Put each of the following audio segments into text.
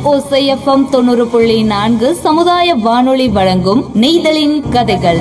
ஓசை எஃப்எம் தொண்ணூறு புள்ளி நான்கு சமுதாய வானொலி வழங்கும் நெய்தலின் கதைகள்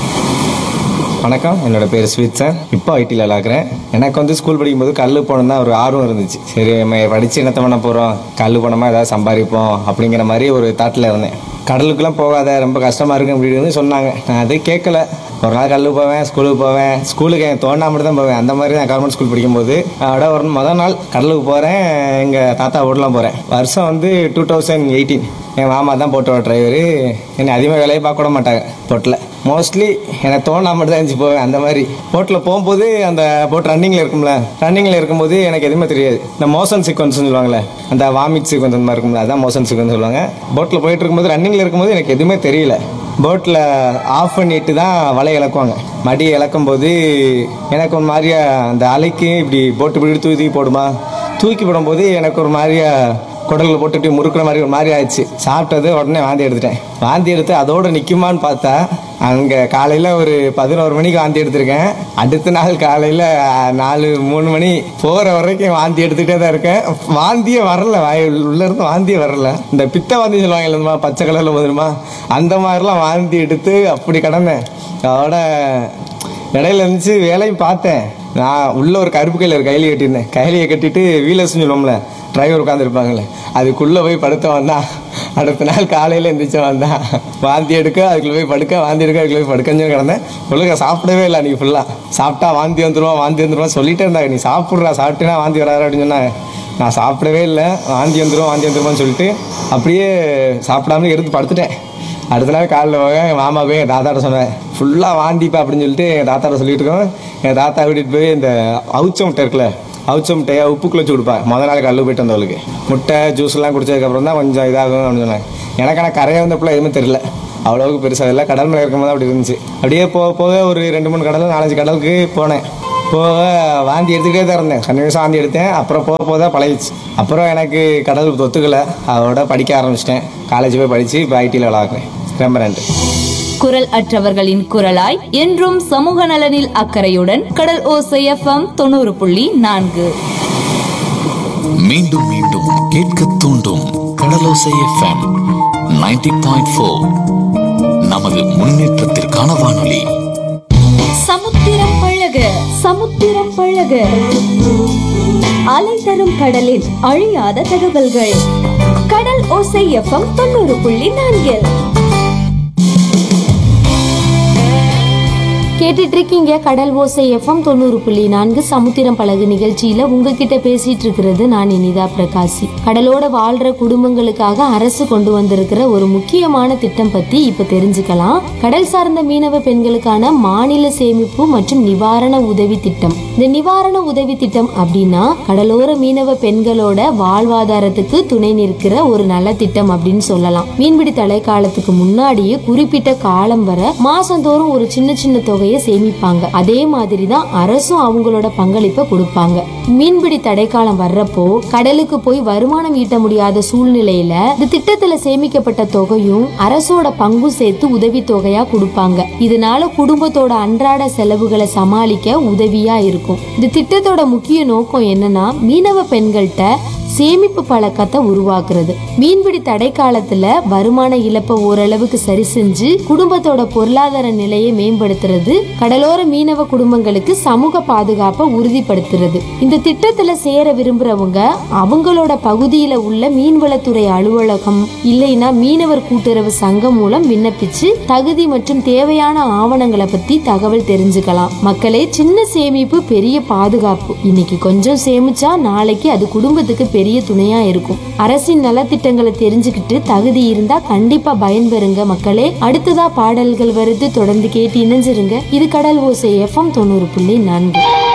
வணக்கம் என்னோட பேர் ஸ்வீட் சார் இப்போ ஐடியில் விளாக்குறேன் எனக்கு வந்து ஸ்கூல் படிக்கும்போது கல் போகணும் தான் ஒரு ஆர்வம் இருந்துச்சு சரி நம்ம படித்து என்னத்த பண்ண போகிறோம் கல் போனோமா ஏதாவது சம்பாதிப்போம் அப்படிங்கிற மாதிரி ஒரு தாட்டில் இருந்தேன் கடலுக்குலாம் போகாத ரொம்ப கஷ்டமாக இருக்கு அப்படின்னு சொன்னாங்க நான் அது கேட்கல ஒரு நாள் கல்லு போவேன் ஸ்கூலுக்கு போவேன் ஸ்கூலுக்கு எனக்கு தோண்டா மட்டும் தான் போவேன் அந்த மாதிரி நான் கவர்மெண்ட் ஸ்கூல் படிக்கும்போது அதோட ஒரு முதல் நாள் கடலுக்கு போகிறேன் எங்கள் தாத்தா ஓடலாம் போகிறேன் வருஷம் வந்து டூ தௌசண்ட் எயிட்டீன் என் மாமா தான் போட்டோட டிரைவரு என்னை அதிகமாக வேலையை பார்க்க விட மாட்டாங்க போட்டில் மோஸ்ட்லி எனக்கு தோணா மட்டும் தான் இருந்துச்சு போவேன் அந்த மாதிரி போட்டில் போகும்போது அந்த போட் ரன்னிங்கில் இருக்கும்ல ரன்னிங்கில் இருக்கும்போது எனக்கு எதுவுமே தெரியாது இந்த மோஷன் சீக்வன்ஸ் சொல்லுவாங்கல்ல அந்த வாமிட் சீக்வன்ஸ் அந்த மாதிரி இருக்கும்ல அதான் மோஷன் சீக்வன்ஸ் சொல்லுவாங்க போட்டில் போயிட்டு இருக்கும்போது ரன்னிங்கில் இருக்கும்போது எனக்கு எதுவுமே தெரியல போட்டில் ஆஃப் பண்ணிட்டு தான் வலை இழக்குவாங்க மடி இழக்கும் போது எனக்கு ஒரு மாதிரியா அந்த அலைக்கு இப்படி போட்டு இப்படி தூக்கி தூக்கி போடுமா தூக்கி போடும்போது எனக்கு ஒரு மாதிரியா குடலில் போட்டுட்டு முறுக்குற மாதிரி ஒரு மாதிரி ஆயிடுச்சு சாப்பிட்டது உடனே வாந்தி எடுத்துட்டேன் வாந்தி எடுத்து அதோட நிற்குமான்னு பார்த்தா அங்கே காலையில் ஒரு பதினோரு மணிக்கு வாந்தி எடுத்திருக்கேன் அடுத்த நாள் காலையில் நாலு மூணு மணி போகிற வரைக்கும் வாந்தி எடுத்துகிட்டே தான் இருக்கேன் வாந்தியே வரல வாய் உள்ளேருந்து வாந்தியே வரல இந்த பித்த வாந்தி சொல்லுவாங்க இல்லைம்மா பச்சை கலரில் போதுமா அந்த மாதிரிலாம் வாந்தி எடுத்து அப்படி கிடந்தேன் அதோட இடையில இருந்துச்சு வேலையும் பார்த்தேன் நான் உள்ள ஒரு கருப்பு கையில் ஒரு கைலியை கட்டியிருந்தேன் கைலியை கட்டிட்டு வீலர்ஸ்னு சொல்லுவோம்ல டிரைவர் உட்காந்துருப்பாங்கல்ல அதுக்குள்ளே போய் படுத்த வந்தான் அடுத்த நாள் காலையில் எந்திரிச்சு வந்தான் வாந்தி எடுக்க அதுக்குள்ளே போய் படுக்க வாந்தி எடுக்க அதுக்குள்ளே போய் படுக்கன்னு கிடந்தேன் ஒழுங்கா சாப்பிடவே இல்லை அன்றைக்கி ஃபுல்லாக சாப்பிட்டா வாந்தி வந்துருவான் வாந்தி வந்துருவான் சொல்லிட்டே இருந்தாங்க நீ சாப்பிட்றா சாப்பிட்டேன்னா வாந்தி வராது அப்படின்னு சொன்னாங்க நான் சாப்பிடவே இல்லை வாந்தி வந்துடும் வாந்தி வந்துருமான்னு சொல்லிட்டு அப்படியே சாப்பிடாமலே எடுத்து படுத்துட்டேன் அடுத்த நாள் காலையில் போக எங்கள் மாமா போய் எங்கள் தாத்தாட்ட சொன்னேன் ஃபுல்லாக வாந்திப்பா அப்படின்னு சொல்லிட்டு எங்கள் தாத்தாட்ட சொல்லிட்டு இருக்கோம் எங்கள் தாத்தா கூட்டிகிட்டு போய் இந்த அவுச்ச முட்டை இருக்குல்ல அவுச்ச முட்டையை உப்புக்குள்ள வச்சு கொடுப்பா முத நாள் கல்லு போயிட்டு வந்தவளுக்கு முட்டை ஜூஸ்லாம் குடிச்சதுக்கப்புறம் தான் கொஞ்சம் இதாகும் அப்படின்னு சொன்னாங்க எனக்கு ஆனால் கரையை வந்தப்பல எதுவுமே தெரியல அவ்வளோவுக்கு பெருசாக இல்லை கடல் மேலே இருக்கும்போது அப்படி இருந்துச்சு அப்படியே போக போக ஒரு ரெண்டு மூணு கடல் நாலஞ்சு கடலுக்கு போனேன் போக வாந்தி எடுத்துக்கிட்டே தான் இருந்தேன் கண்டினியூஸாக வாந்தி எடுத்தேன் அப்புறம் போக போக தான் பழகிச்சு அப்புறம் எனக்கு கடலுக்கு ஒத்துக்கலை அதோட படிக்க ஆரம்பிச்சிட்டேன் காலேஜ் போய் படித்து இப்போ ஐடியில் விளாட்றேன் ரொம்ப நன்றி குரல் அற்றவர்களின் குரலாய் என்றும் சமூக நலனில் அக்கறையுடன் கடல் ஓசை எஃப்எம் தொண்ணூறு புள்ளி நான்கு மீண்டும் மீண்டும் கேட்க தூண்டும் கடலோசை எஃப்எம் 90.4 பாயிண்ட் ஃபோர் நமது முன்னேற்றத்திற்கான வானொலி சமுத்திரம் பழக சமுத்திரம் பழக அலை தரும் கடலின் அழியாத தகவல்கள் கடல் ஓசை எஃப்எம் தொண்ணூறு புள்ளி நான்கில் கேட்டுட்டு இருக்கீங்க கடல் ஓசை எஃப்எம் தொண்ணூறு புள்ளி நான்கு சமுத்திரம் பழகு நிகழ்ச்சியில உங்ககிட்ட பேசிட்டு இருக்கிறது நான் இனிதா பிரகாசி கடலோட வாழ்ற குடும்பங்களுக்காக அரசு கொண்டு வந்திருக்கிற ஒரு முக்கியமான திட்டம் பத்தி இப்ப தெரிஞ்சுக்கலாம் கடல் சார்ந்த மீனவ பெண்களுக்கான மாநில சேமிப்பு மற்றும் நிவாரண உதவி திட்டம் இந்த நிவாரண உதவி திட்டம் அப்படின்னா கடலோர மீனவ பெண்களோட வாழ்வாதாரத்துக்கு துணை நிற்கிற ஒரு நல்ல திட்டம் அப்படின்னு சொல்லலாம் மீன்பிடி தடை காலத்துக்கு முன்னாடியே குறிப்பிட்ட காலம் வரை மாசந்தோறும் ஒரு சின்ன சின்ன தொகையை சேமிப்பாங்க அதே மாதிரி தான் அரசும் அவங்களோட பங்களிப்பை கொடுப்பாங்க மீன்பிடி தடைக்காலம் வர்றப்போ கடலுக்கு போய் வருமானம் ஈட்ட முடியாத சூழ்நிலையில இந்த திட்டத்துல சேமிக்கப்பட்ட தொகையும் அரசோட பங்கும் சேர்த்து உதவி தொகையா கொடுப்பாங்க இதனால குடும்பத்தோட அன்றாட செலவுகளை சமாளிக்க உதவியா இருக்கும் இந்த திட்டத்தோட முக்கிய நோக்கம் என்னன்னா மீனவ பெண்கள்கிட்ட சேமிப்பு பழக்கத்தை உருவாக்குறது மீன்பிடி தடை காலத்துல வருமான இழப்பை ஓரளவுக்கு சரி செஞ்சு குடும்பத்தோட பொருளாதார நிலையை மேம்படுத்துறது கடலோர மீனவ குடும்பங்களுக்கு சமூக பாதுகாப்பை உறுதிப்படுத்துறது இந்த திட்டத்துல சேர விரும்புறவங்க அவங்களோட பகுதியில உள்ள மீன்வளத்துறை அலுவலகம் இல்லைன்னா மீனவர் கூட்டுறவு சங்கம் மூலம் விண்ணப்பிச்சு தகுதி மற்றும் தேவையான ஆவணங்களை பத்தி தகவல் தெரிஞ்சுக்கலாம் மக்களே சின்ன சேமிப்பு பெரிய பாதுகாப்பு இன்னைக்கு கொஞ்சம் சேமிச்சா நாளைக்கு அது குடும்பத்துக்கு பெரிய துணையா இருக்கும் அரசின் நலத்திட்டங்களை தெரிஞ்சுக்கிட்டு தகுதி இருந்தா கண்டிப்பா பயன்பெறுங்க மக்களே அடுத்ததா பாடல்கள் வருது தொடர்ந்து கேட்டு இணைஞ்சிருங்க இது கடல் ஓசை எஃப்எம் தொண்ணூறு புள்ளி நான்கு